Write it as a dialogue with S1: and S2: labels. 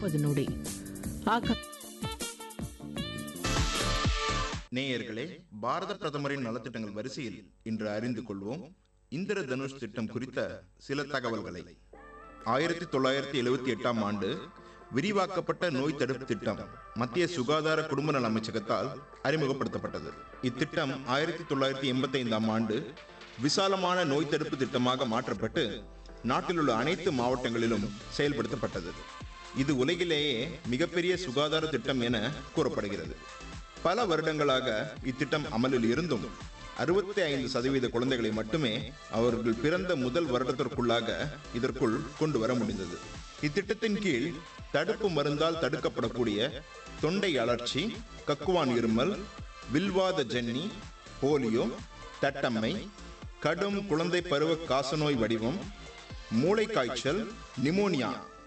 S1: முப்பது நொடி ஆக
S2: நேயர்களே பாரத பிரதமரின் நலத்திட்டங்கள் வரிசையில் இன்று அறிந்து கொள்வோம் இந்திர தனுஷ் திட்டம் குறித்த சில தகவல்களை ஆயிரத்தி தொள்ளாயிரத்தி எழுபத்தி எட்டாம் ஆண்டு விரிவாக்கப்பட்ட நோய் தடுப்பு திட்டம் மத்திய சுகாதார குடும்ப நல அமைச்சகத்தால் அறிமுகப்படுத்தப்பட்டது இத்திட்டம் ஆயிரத்தி தொள்ளாயிரத்தி எண்பத்தி ஐந்தாம் ஆண்டு விசாலமான நோய் தடுப்பு திட்டமாக மாற்றப்பட்டு நாட்டில் உள்ள அனைத்து மாவட்டங்களிலும் செயல்படுத்தப்பட்டது இது உலகிலேயே மிகப்பெரிய சுகாதார திட்டம் என கூறப்படுகிறது பல வருடங்களாக இத்திட்டம் அமலில் இருந்தும் அறுபத்தி ஐந்து சதவீத குழந்தைகளை மட்டுமே அவர்கள் பிறந்த முதல் வருடத்திற்குள்ளாக இதற்குள் கொண்டு வர முடிந்தது இத்திட்டத்தின் கீழ் தடுப்பு மருந்தால் தடுக்கப்படக்கூடிய தொண்டை அழற்சி கக்குவான் இருமல் வில்வாத ஜன்னி போலியோ தட்டம்மை கடும் குழந்தை பருவ காசநோய் வடிவம் மூளைக்காய்ச்சல் நிமோனியா